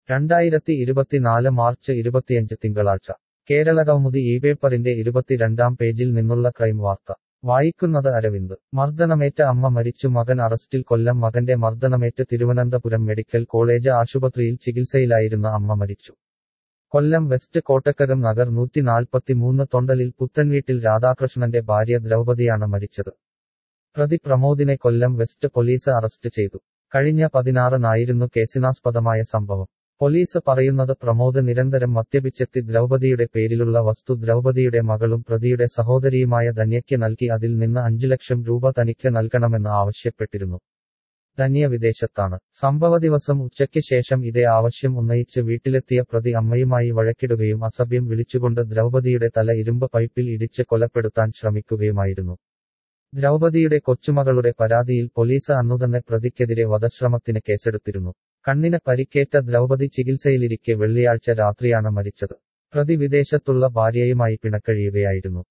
രണ്ടായിരത്തി ഇരുപത്തിനാല് മാർച്ച് ഇരുപത്തിയഞ്ച് തിങ്കളാഴ്ച കേരളകൗമുദി ഈ പേപ്പറിന്റെ ഇരുപത്തിരണ്ടാം പേജിൽ നിന്നുള്ള ക്രൈം വാർത്ത വായിക്കുന്നത് അരവിന്ദ് മർദ്ദനമേറ്റ അമ്മ മരിച്ചു മകൻ അറസ്റ്റിൽ കൊല്ലം മകന്റെ മർദ്ദനമേറ്റ് തിരുവനന്തപുരം മെഡിക്കൽ കോളേജ് ആശുപത്രിയിൽ ചികിത്സയിലായിരുന്ന അമ്മ മരിച്ചു കൊല്ലം വെസ്റ്റ് കോട്ടക്കകം നഗർ നൂറ്റിനാൽപ്പത്തിമൂന്ന് തൊണ്ടലിൽ പുത്തൻവീട്ടിൽ രാധാകൃഷ്ണന്റെ ഭാര്യ ദ്രൗപദിയാണ് മരിച്ചത് പ്രതി പ്രമോദിനെ കൊല്ലം വെസ്റ്റ് പോലീസ് അറസ്റ്റ് ചെയ്തു കഴിഞ്ഞ പതിനാറിനായിരുന്നു കേസിനാസ്പദമായ സംഭവം പോലീസ് പറയുന്നത് പ്രമോദ് നിരന്തരം മദ്യപിച്ചെത്തി ദ്രൗപദിയുടെ പേരിലുള്ള വസ്തു ദ്രൗപദിയുടെ മകളും പ്രതിയുടെ സഹോദരിയുമായ ധന്യയ്ക്ക് നൽകി അതിൽ നിന്ന് അഞ്ചു ലക്ഷം രൂപ തനിക്ക് നൽകണമെന്ന് ആവശ്യപ്പെട്ടിരുന്നു ധന്യ വിദേശത്താണ് സംഭവ ദിവസം ഉച്ചയ്ക്ക് ശേഷം ഇതേ ആവശ്യം ഉന്നയിച്ച് വീട്ടിലെത്തിയ പ്രതി അമ്മയുമായി വഴക്കിടുകയും അസഭ്യം വിളിച്ചുകൊണ്ട് ദ്രൗപദിയുടെ തല ഇരുമ്പ് പൈപ്പിൽ ഇടിച്ച് കൊലപ്പെടുത്താൻ ശ്രമിക്കുകയുമായിരുന്നു ദ്രൗപദിയുടെ കൊച്ചുമകളുടെ പരാതിയിൽ പോലീസ് അന്നുതന്നെ പ്രതിക്കെതിരെ വധശ്രമത്തിന് കേസെടുത്തിരുന്നു കണ്ണിന് പരിക്കേറ്റ ദ്രൗപദി ചികിത്സയിലിരിക്കെ വെള്ളിയാഴ്ച രാത്രിയാണ് മരിച്ചത് പ്രതി വിദേശത്തുള്ള ഭാര്യയുമായി പിണക്കഴിയുകയായിരുന്നു